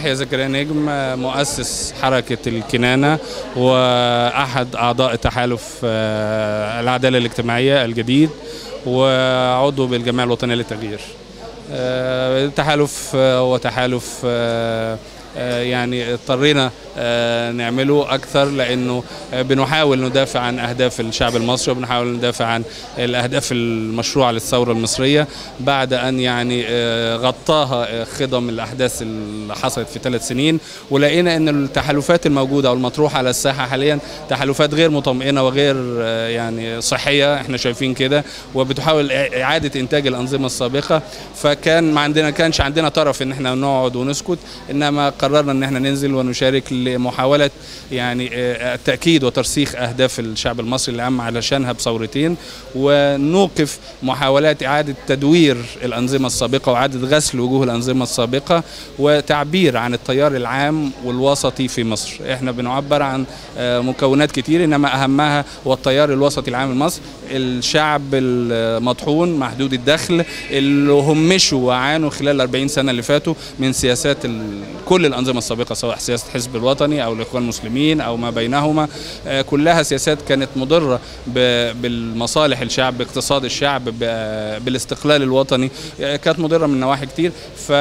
يحيى زكريا نجم مؤسس حركة الكنانة وأحد أعضاء تحالف آه، العدالة الاجتماعية الجديد وعضو بالجمعية الوطنية للتغيير آه، التحالف آه، هو تحالف آه، آه، يعني اضطرينا آه، نعمله اكثر لانه آه، بنحاول ندافع عن اهداف الشعب المصري وبنحاول ندافع عن الاهداف المشروعه للثوره المصريه بعد ان يعني آه، غطاها آه، خضم الاحداث اللي حصلت في ثلاث سنين ولقينا ان التحالفات الموجوده او المطروحه على الساحه حاليا تحالفات غير مطمئنه وغير آه، يعني صحيه احنا شايفين كده وبتحاول اعاده انتاج الانظمه السابقه فكان ما عندنا كانش عندنا طرف ان احنا نقعد ونسكت انما قررنا ان احنا ننزل ونشارك لمحاوله يعني آه، التاكيد وترسيخ اهداف الشعب المصري اللي قام علشانها بثورتين ونوقف محاولات اعاده تدوير الانظمه السابقه واعاده غسل وجوه الانظمه السابقه وتعبير عن التيار العام والوسطي في مصر احنا بنعبر عن آه، مكونات كتير انما اهمها هو التيار الوسطي العام المصري الشعب المطحون محدود الدخل اللي همشوا وعانوا خلال 40 سنه اللي فاتوا من سياسات ال- كل الانظمه السابقه سواء سياسه الحزب الوطني او الاخوان المسلمين او ما بينهما آه، كلها سياسات كانت مضره ب- بالمصالح الشعب باقتصاد الشعب ب- بالاستقلال الوطني آه، كانت مضره من نواحي كتير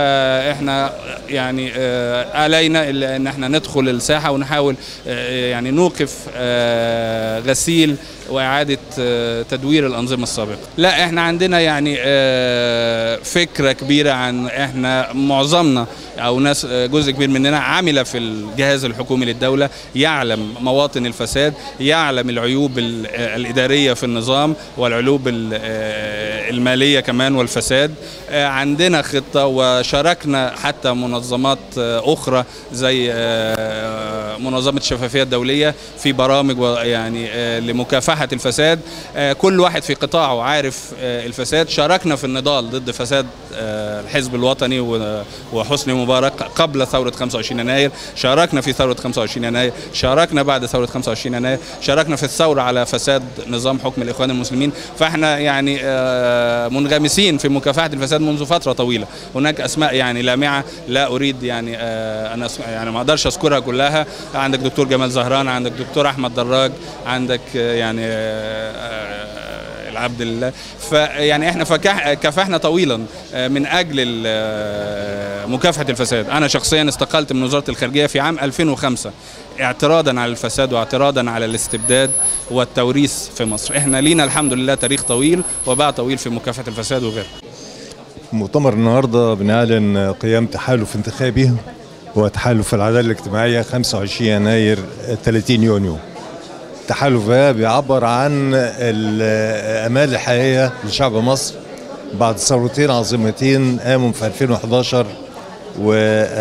فاحنا يعني آه، علينا إلا ان احنا ندخل الساحه ونحاول آه، يعني نوقف آه، غسيل واعاده آه، تدوير الانظمه السابقه لا احنا عندنا يعني آه، فكره كبيره عن احنا معظمنا او ناس آه، جزء كبير مننا عمل في الجهاز الحكومي للدوله يعلم مواطن الفساد يعلم العيوب ال- آه، الاداريه في النظام والعيوب ال- آه، الماليه كمان والفساد آه، عندنا خطه وشاركنا حتى منظمات آه، اخرى زي آه، منظمه الشفافيه الدوليه في برامج و- يعني آه، لمكافحه الفساد آه، كل واحد في قطاعه عارف آه، الفساد شاركنا في النضال ضد فساد آه، الحزب الوطني و- وحسني مبارك قبل ثوره 25 يناير شاركنا في ثوره 25 يناير شاركنا بعد ثوره 25 يناير شاركنا في الثوره على فساد نظام حكم الاخوان المسلمين فاحنا يعني آه، منغمسين في مكافحه الفساد منذ فتره طويله هناك اسماء يعني لامعه لا اريد يعني آه، انا أس- يعني ما اقدرش اذكرها كلها عندك دكتور جمال زهران عندك دكتور احمد دراج عندك آه، يعني آه، آه، العبد لله فيعني احنا فكح كافحنا طويلا آه، من اجل ال- آه، مكافحه الفساد انا شخصيا استقلت من وزاره الخارجيه في عام 2005 اعتراضا على الفساد واعتراضا على الاستبداد والتوريث في مصر احنا لينا الحمد لله تاريخ طويل وباع طويل في مكافحه الفساد وغيره مؤتمر النهارده بنعلن قيام تحالف انتخابي هو تحالف العداله الاجتماعيه 25 يناير 30 يونيو. التحالف ده بيعبر عن الامال الحقيقيه لشعب مصر بعد ثورتين عظيمتين قاموا في 2011 و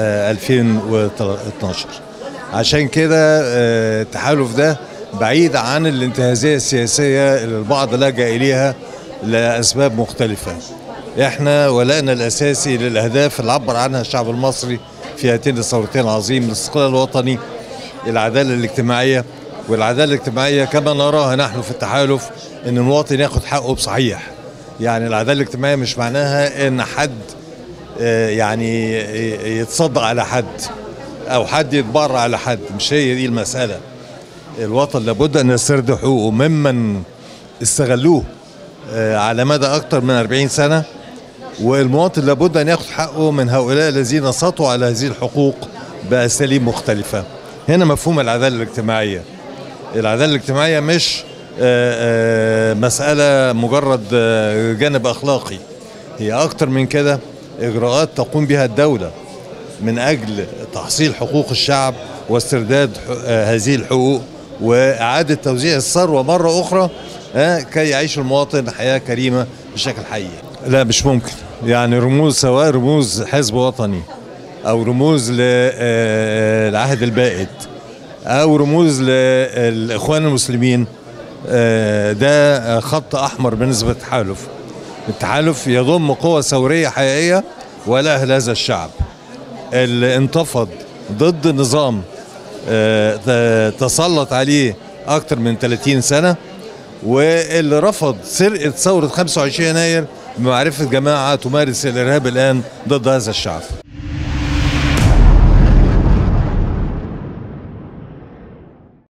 2012 عشان كده آه، التحالف ده بعيد عن الانتهازيه السياسيه اللي البعض لجأ اليها لاسباب مختلفه. احنا ولائنا الاساسي للاهداف اللي عبر عنها الشعب المصري في هاتين الثورتين العظيم الاستقلال الوطني العداله الاجتماعيه والعداله الاجتماعيه كما نراها نحن في التحالف ان المواطن ياخد حقه بصحيح يعني العداله الاجتماعيه مش معناها ان حد آه، يعني يتصدق على حد او حد يتبرع على حد مش هي دي المساله الوطن لابد ان يسترد حقوقه ممن استغلوه آه، على مدى اكثر من 40 سنه والمواطن لابد ان ياخذ حقه من هؤلاء الذين سطوا على هذه الحقوق باساليب مختلفه هنا مفهوم العداله الاجتماعيه العداله الاجتماعيه مش آه، آه، مساله مجرد آه، جانب اخلاقي هي اكتر من كده اجراءات تقوم بها الدوله من اجل تحصيل حقوق الشعب واسترداد ح- آه، هذه الحقوق واعاده توزيع الثروه مره اخرى آه، كي يعيش المواطن حياه كريمه بشكل حقيقي. لا مش ممكن يعني رموز سواء رموز حزب وطني او رموز للعهد البائد او رموز للاخوان المسلمين آه، ده خط احمر بالنسبه للتحالف. التحالف يضم قوى ثوريه حقيقيه ولا هذا الشعب. اللي انتفض ضد نظام آه، ت- تسلط عليه اكتر من 30 سنه واللي رفض سرقه ثوره 25 يناير بمعرفه جماعه تمارس الارهاب الان ضد هذا الشعب